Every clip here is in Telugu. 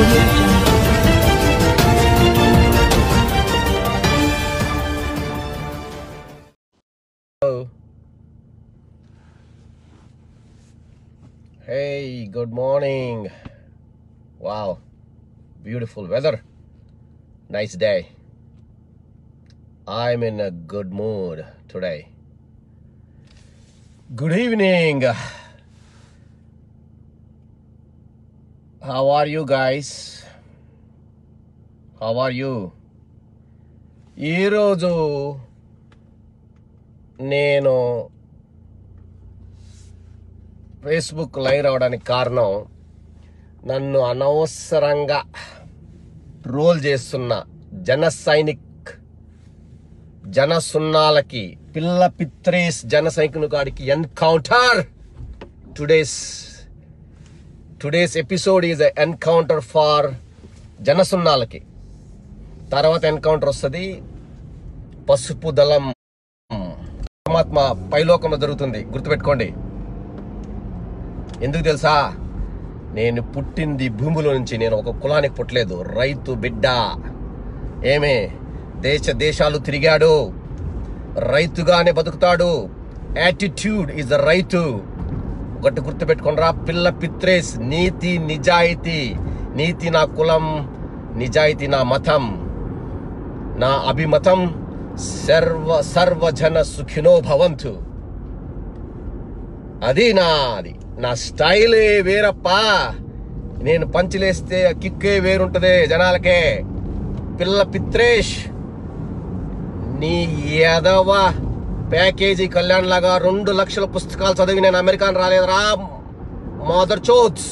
audio jungle. Hello. Hey, good morning. Wow, beautiful weather. Nice day. I'm in a good mood today. Good evening. How are you guys? How are you? ఈరోజు నేను ఫేస్బుక్ లైవ్ అవడానికి కారణం నన్ను అనవసరంగా ట్రోల్ చేస్తున్న జన సైనిక్ జన సున్నాలకి పిల్ల పిత్రేస్ జన సైనికుని కాడికి encounter today's today's episode is encounter for జన సున్నాలకి తర్వాత ఎన్కౌంటర్ వస్తుంది పసుపు దళం పరమాత్మ పైలోకంలో జరుగుతుంది గుర్తుపెట్టుకోండి ఎందుకు తెలుసా నేను పుట్టింది భూమిలో నుంచి నేను ఒక కులానికి పుట్టలేదు రైతు బిడ్డ ఏమే దేశ దేశాలు తిరిగాడు రైతుగానే బతుకుతాడు యాటిట్యూడ్ ఇస్ రైతు ఒకటి గుర్తుపెట్టుకోనరా పిల్ల పిత్రేస్ నీతి నిజాయితీ నీతి నా కులం నిజాయితీ నా మతం నా అభిమతం సర్వ సర్వజన సుఖినో భవంతు అది నాది నా స్టైలే వేరప్పా నేను పంచులేస్తే ఆ కిక్కే వేరుంటదే జనాలకే పిల్ల పిత్రేష్ నీ ఎదవ ప్యాకేజీ కళ్యాణ్ లాగా రెండు లక్షల పుస్తకాలు చదివి నేను అమెరికాన్ రాలేదురా మదర్ చోత్స్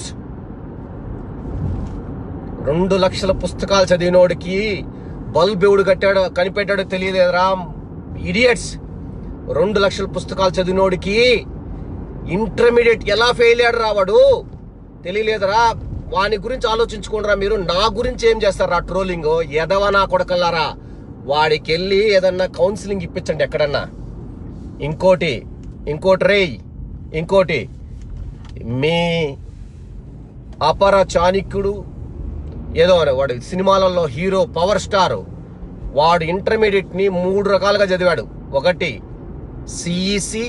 రెండు లక్షల పుస్తకాలు చదివినోడికి బల్బ్ ఎవడు కట్టాడో కనిపెట్టాడో తెలియలేదురా ఇడియట్స్ రెండు లక్షల పుస్తకాలు చదివినోడికి ఇంటర్మీడియట్ ఎలా ఫెయిల్ అయ్యాడు రావాడు తెలియలేదురా వాని గురించి ఆలోచించుకోండిరా మీరు నా గురించి ఏం చేస్తారా ట్రోలింగ్ ఎదవ నా కొడకల్లారా వాడికి వెళ్ళి ఏదన్నా కౌన్సిలింగ్ ఇప్పించండి ఎక్కడన్నా ఇంకోటి ఇంకోటి రేయ్ ఇంకోటి మీ అపర చాణిక్యుడు ఏదో అని వాడు సినిమాలలో హీరో పవర్ స్టార్ వాడు ఇంటర్మీడియట్ ని మూడు రకాలుగా చదివాడు ఒకటి సిఈసి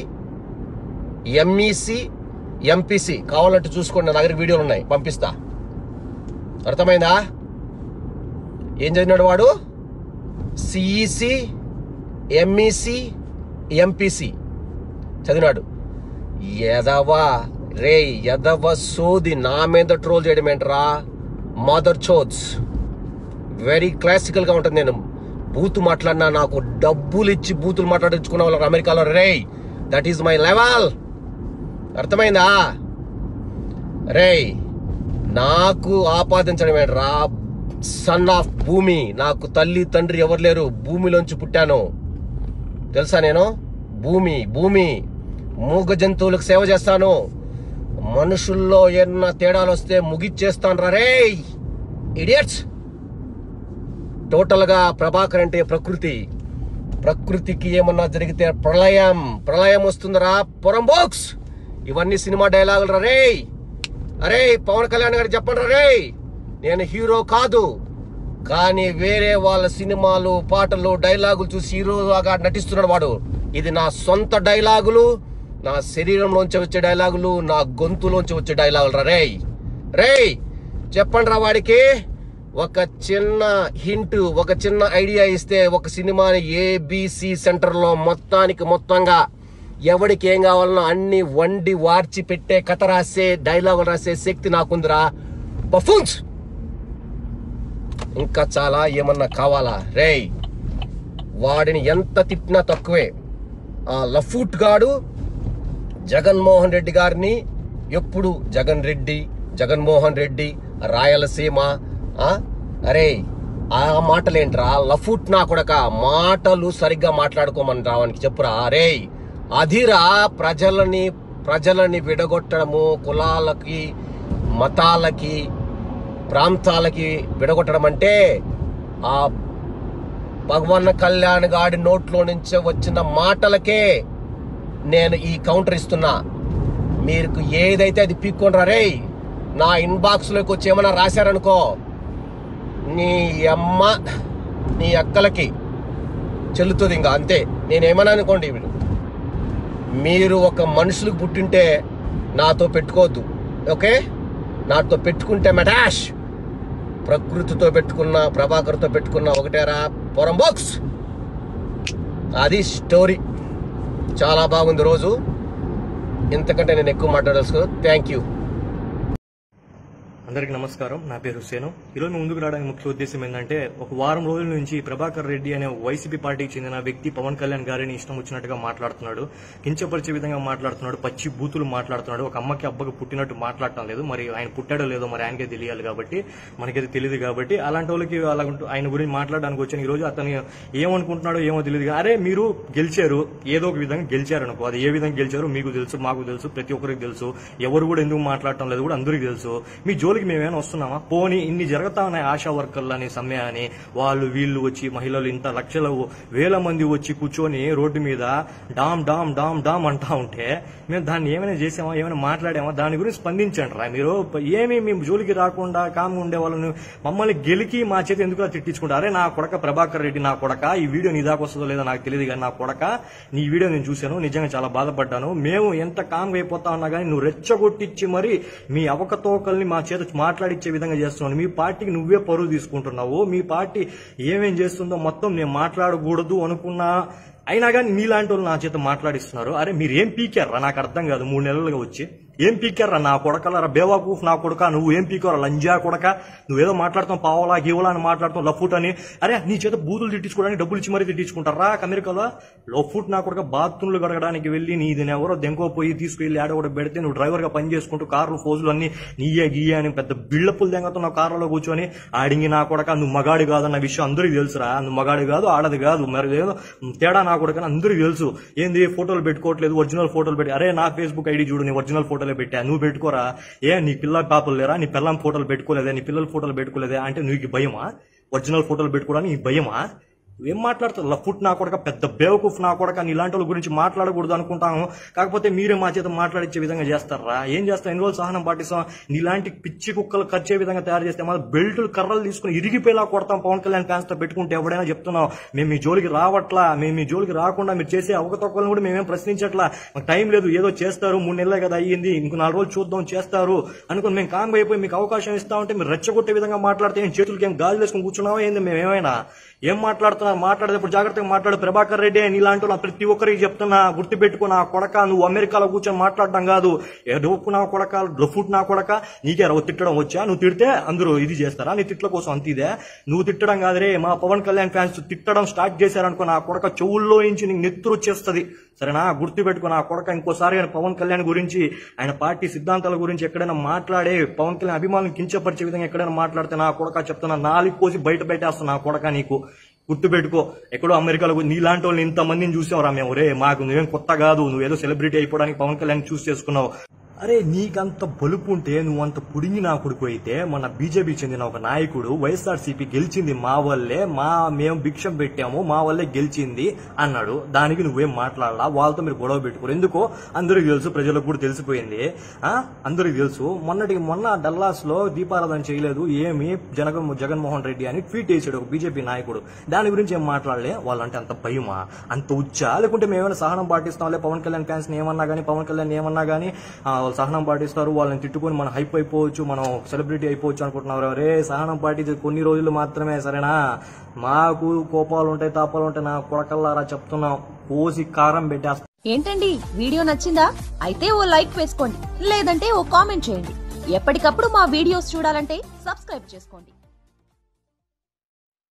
ఎంఈసి ఎంపీసీ కావాలంటే చూసుకోండి నా దగ్గర వీడియోలు ఉన్నాయి పంపిస్తా అర్థమైందా ఏం చదివినాడు వాడు సిఈసి ఎంఈసి ఎంపీసీ చదివినాడు ఎదవా రే ఎదవ సోది నా మీద ట్రోల్ చేయడం ఏంట్రా మదర్ చోత్స్ వెరీ క్లాసికల్ గా ఉంటుంది నేను బూత్ మాట్లాడినా నాకు డబ్బులు ఇచ్చి బూతులు మాట్లాడించుకున్న వాళ్ళు అమెరికాలో రే దట్ ఈస్ మై లెవెల్ అర్థమైందా రే నాకు ఆపాదించడం ఏంట్రా సన్ ఆఫ్ భూమి నాకు తల్లి తండ్రి ఎవరు లేరు భూమిలోంచి పుట్టాను తెలుసా నేను భూమి భూమి మూగ జంతువులకు సేవ చేస్తాను మనుషుల్లో ఏమన్నా తేడాలు వస్తే ముగిచ్చేస్తాను రా రే ఇడియట్స్ టోటల్ గా ప్రభాకర్ అంటే ప్రకృతి ప్రకృతికి ఏమన్నా జరిగితే ప్రళయం ప్రళయం వస్తుందిరా పొరంబోక్స్ ఇవన్నీ సినిమా డైలాగులు రా రే అరే పవన్ కళ్యాణ్ గారు చెప్పండి రా రే నేను హీరో కాదు కానీ వేరే వాళ్ళ సినిమాలు పాటలు డైలాగులు చూసి హీరోగా నటిస్తున్నాడు వాడు ఇది నా సొంత డైలాగులు నా శరీరంలోంచి వచ్చే డైలాగులు నా గొంతులోంచి వచ్చే డైలాగులు రా రేయ్ రేయ్ చెప్పండి రా వాడికి ఒక చిన్న హింట్ ఒక చిన్న ఐడియా ఇస్తే ఒక సినిమాని ఏబిసి సెంటర్లో మొత్తానికి మొత్తంగా ఎవడికి ఏం కావాలనో అన్ని వండి వార్చి పెట్టే కథ రాసే డైలాగులు రాసే శక్తి నాకుందిరా బఫూన్స్ ఇంకా చాలా ఏమన్నా కావాలా రేయ్ వాడిని ఎంత తిట్టినా తక్కువే ఆ లఫూట్ గాడు జగన్మోహన్ రెడ్డి గారిని ఎప్పుడు జగన్ రెడ్డి జగన్మోహన్ రెడ్డి రాయలసీమ ఆ అరే ఆ మాటలేంట్రా లఫూట్ నా కొడక మాటలు సరిగ్గా మాట్లాడుకోమని రావానికి చెప్పురా అరే అధిరా ప్రజలని ప్రజలని విడగొట్టడము కులాలకి మతాలకి ప్రాంతాలకి విడగొట్టడం అంటే ఆ భగవన్న కళ్యాణ్ గాడి నోట్లో నుంచి వచ్చిన మాటలకే నేను ఈ కౌంటర్ ఇస్తున్నా మీకు ఏదైతే అది పీక్కొని రే నా ఇన్బాక్స్ లోకి వచ్చి ఏమైనా రాశారనుకో నీ అమ్మ నీ అక్కలకి చెల్లుతుంది ఇంకా అంతే నేనేమన్నా అనుకోండి వీడు మీరు ఒక మనుషులకు పుట్టింటే నాతో పెట్టుకోవద్దు ఓకే నాతో పెట్టుకుంటే మెటాష్ ప్రకృతితో పెట్టుకున్న ప్రభాకర్తో పెట్టుకున్న ఒకటేరా పొరం బాక్స్ అది స్టోరీ చాలా బాగుంది రోజు ఇంతకంటే నేను ఎక్కువ మాట్లాడాల్సి థ్యాంక్ యూ అందరికీ నమస్కారం నా పేరు హుసేను ఈరోజు మేము ముందుకు రావడానికి ముఖ్య ఉద్దేశం ఏంటంటే ఒక వారం రోజుల నుంచి ప్రభాకర్ రెడ్డి అనే వైసీపీ పార్టీకి చెందిన వ్యక్తి పవన్ కళ్యాణ్ గారిని ఇష్టం వచ్చినట్టుగా మాట్లాడుతున్నాడు కించపరిచే విధంగా మాట్లాడుతున్నాడు పచ్చి బూతులు మాట్లాడుతున్నాడు ఒక అమ్మకి అబ్బకి పుట్టినట్టు మాట్లాడటం లేదు మరి ఆయన పుట్టాడో లేదో మరి ఆయనకే తెలియాలి కాబట్టి మనకైతే తెలియదు కాబట్టి అలాంటి వాళ్ళకి అలా ఉంటూ- ఆయన గురించి మాట్లాడడానికి వచ్చాను ఈ రోజు అతను ఏమనుకుంటున్నాడో ఏమో తెలియదు కానీ, అరే మీరు గెలిచారు ఏదో ఒక విధంగా గెలిచారు అనుకో అది ఏ విధంగా గెలిచారో మీకు తెలుసు మాకు తెలుసు ప్రతి ఒక్కరికి తెలుసు ఎవరు కూడా ఎందుకు మాట్లాడటం లేదు కూడా అందరికీ తెలుసు మీ జోలికి మేమేమైనా వస్తున్నామా పోనీ ఇన్ని జరుగుతా ఉన్నాయి ఆశా వర్కర్లు అని సమ్మె అని వాళ్ళు వీళ్ళు వచ్చి మహిళలు ఇంత లక్షల వేల మంది వచ్చి కూర్చొని రోడ్డు మీద డామ్ డామ్ డామ్ డామ్ అంటా ఉంటే మేము దాన్ని ఏమైనా చేసామా ఏమైనా మాట్లాడామా దాని గురించి స్పందించండి రా మీరు ఏమి మేము జోలికి రాకుండా కామ్గా ఉండే వాళ్ళని మమ్మల్ని గెలికి మా చేత ఎందుకు తిట్టించుకుంటారు అరే నా కొడక ప్రభాకర్ రెడ్డి నా కొడక ఈ వీడియో నీ దాకా వస్తుందో లేదో నాకు తెలియదు కానీ నా కొడక నీ వీడియో నేను చూశాను నిజంగా చాలా బాధపడ్డాను మేము ఎంత కామ్గా అయిపోతా ఉన్నా కానీ నువ్వు రెచ్చగొట్టించి మరి మీ అవకతవకల్ని మా చేత మాట్లాడిచ్చే విధంగా చేస్తున్నావు మీ పార్టీకి నువ్వే పరువు తీసుకుంటున్నావు మీ పార్టీ ఏమేం చేస్తుందో మొత్తం నేను మాట్లాడకూడదు అనుకున్నా అయినా కానీ మీలాంటి వాళ్ళు నా చేత మాట్లాడిస్తున్నారు అరే మీరు ఏం పీకారా నాకు అర్థం కాదు మూడు నెలలుగా వచ్చి ఏం పీకారా నా కొడకలరా బేవాకూఫ్ నా కొడక నువ్వు ఏం పీకారా లంజా కొడక నువ్వేదో మాట్లాడుతావు పావలా గీవలా అని మాట్లాడుతావు లఫుట్ అని అరే నీ చేత బూతులు తిట్టించుకోవడానికి డబ్బులు ఇచ్చి మరీ తిట్టించుకుంటారా అమెరికాలో లఫుట్ నా కొడక బాత్రూమ్లు గడగడానికి వెళ్ళి నీది ఎవరో దెంకో పోయి తీసుకెళ్లి ఆడ కూడా పెడితే నువ్వు డ్రైవర్ గా పని చేసుకుంటూ కార్లు ఫోజులు అన్ని నీయే గీయే అని పెద్ద బిళ్ళపులు దెంగతో కార్లలో కూర్చొని ఆడింగి నా కొడక నువ్వు మగాడి కాదన్న విషయం అందరికీ తెలుసురా నువ్వు మగాడి కాదు ఆడది కాదు మరి ఏదో తేడా నా కొడక అందరికీ తెలుసు ఏంది ఫోటోలు పెట్టుకోవట్లేదు ఒరిజినల్ ఫోటోలు పెట్టి అరే నా ఫేస్బుక్ ఐడి చూడు నీ ఒరిజినల్ ఫోటోలే పెట్టా నువ్వు పెట్టుకోరా ఏ నీ పిల్ల పాపలు లేరా నీ పిల్లం ఫోటోలు పెట్టుకోలేదే నీ పిల్లల ఫోటోలు పెట్టుకోలేదే అంటే నీకు భయమా ఒరిజినల్ ఫోటోలు పెట్టుకోవడానికి నీకు భయమా ఏం మాట్లాడుతారు లఫుట్ నా కొడక పెద్ద బేవకూఫ్ నా కొడక నీ ఇలాంటి వాళ్ళ గురించి మాట్లాడకూడదు అనుకుంటాము కాకపోతే మీరే మా చేత మాట్లాడించే విధంగా చేస్తారా ఏం చేస్తాం ఎన్ని రోజులు సహనం పాటిస్తాం నీలాంటి పిచ్చి కుక్కలు ఖర్చే విధంగా తయారు చేస్తే మన బెల్టులు కర్రలు తీసుకుని ఇరిగిపోయేలా కొడతాం పవన్ కళ్యాణ్ ఫ్యాన్స్ తో పెట్టుకుంటే ఎవడైనా చెప్తున్నాం మేము మీ జోలికి రావట్లా మేము మీ జోలికి రాకుండా మీరు చేసే అవకతవకలను కూడా మేమేం ప్రశ్నించట్లా మాకు టైం లేదు ఏదో చేస్తారు మూడు నెలలే కదా అయ్యింది ఇంకో నాలుగు రోజులు చూద్దాం చేస్తారు అనుకుని మేము కాంగ్ అయిపోయి మీకు అవకాశం ఇస్తా ఉంటే మీరు రెచ్చగొట్టే విధంగా మాట్లాడితే ఏం చేతులకి ఏం గాజులు వేసుకుని కూర్చున్నావా ఏంది మేము ఏమైనా ఏం మాట్లాడుతున్నారు మాట్లాడేటప్పుడు జాగ్రత్తగా మాట్లాడు ప్రభాకర్ రెడ్డి నీలాంటి వాళ్ళు ప్రతి ఒక్కరికి చెప్తున్నా గుర్తుపెట్టుకో నా కొడక నువ్వు అమెరికాలో కూర్చొని మాట్లాడడం కాదు డోపు నా కొడక లఫుట్ నా కొడక నీకే రవ్వ తిట్టడం వచ్చా నువ్వు తిడితే అందరూ ఇది చేస్తారా నీ తిట్ల కోసం అంత ఇదే నువ్వు తిట్టడం కాదురే మా పవన్ కళ్యాణ్ ఫ్యాన్స్ తిట్టడం స్టార్ట్ చేశారనుకో నా కొడక చెవుల్లో నుంచి నీకు నెత్తురు వచ్చేస్తుంది సరేనా గుర్తుపెట్టుకో నా కొడక ఇంకోసారి ఆయన పవన్ కళ్యాణ్ గురించి ఆయన పార్టీ సిద్ధాంతాల గురించి ఎక్కడైనా మాట్లాడే పవన్ కళ్యాణ్ అభిమానులు కించపరిచే విధంగా ఎక్కడైనా మాట్లాడితే నా కొడక చెప్తున్నా నాలుగు కోసి బయట పెట్టేస్తున్నా నా కొడక నీకు గుర్తుపెట్టుకో ఎక్కడో అమెరికాలో నీలాంటి వాళ్ళని ఇంతమందిని చూసావురా మేము రే మాకు నువ్వేం కొత్త కాదు నువ్వేదో సెలబ్రిటీ అయిపోవడానికి పవన్ కళ్యాణ్ చూస్ చేసుకున్నావు అరే నీకంత బలుపు ఉంటే నువ్వు అంత పుడింగి నా కొడుకు అయితే మన బీజేపీ చెందిన ఒక నాయకుడు వైఎస్ఆర్సీపీ గెలిచింది మా వల్లే మా మేము భిక్షం పెట్టాము మా వల్లే గెలిచింది అన్నాడు దానికి నువ్వేం మాట్లాడాలా వాళ్ళతో మీరు గొడవ పెట్టుకోరు ఎందుకో అందరికి తెలుసు ప్రజలకు కూడా తెలిసిపోయింది ఆ అందరికి తెలుసు మొన్నటికి మొన్న డల్లాస్ లో దీపారాధన చేయలేదు ఏమి జనగ జగన్మోహన్ రెడ్డి అని ట్వీట్ చేశాడు ఒక బీజేపీ నాయకుడు దాని గురించి ఏం మాట్లాడలే వాళ్ళంటే అంత భయమా అంత ఉచ్చా లేకుంటే మేమైనా సహనం పాటిస్తాంలే పవన్ కళ్యాణ్ ఫ్యాన్స్ ఏమన్నా కానీ పవన్ కళ్యాణ్ ఏమన్నా కానీ వాళ్ళు సహనం పాటిస్తారు వాళ్ళని తిట్టుకొని మనం హైప్ అయిపోవచ్చు మనం సెలబ్రిటీ అయిపోవచ్చు అనుకుంటున్నారు రే సహనం పాటించే కొన్ని రోజులు మాత్రమే సరేనా మాకు కోపాలు ఉంటాయి తాపాలు ఉంటాయి నా కొడకల్లారా చెప్తున్నాం కోసి కారం పెట్టేస్తాం ఏంటండి వీడియో నచ్చిందా అయితే ఓ లైక్ వేసుకోండి లేదంటే ఓ కామెంట్ చేయండి ఎప్పటికప్పుడు మా వీడియోస్ చూడాలంటే సబ్స్క్రైబ్ చేసుకోండి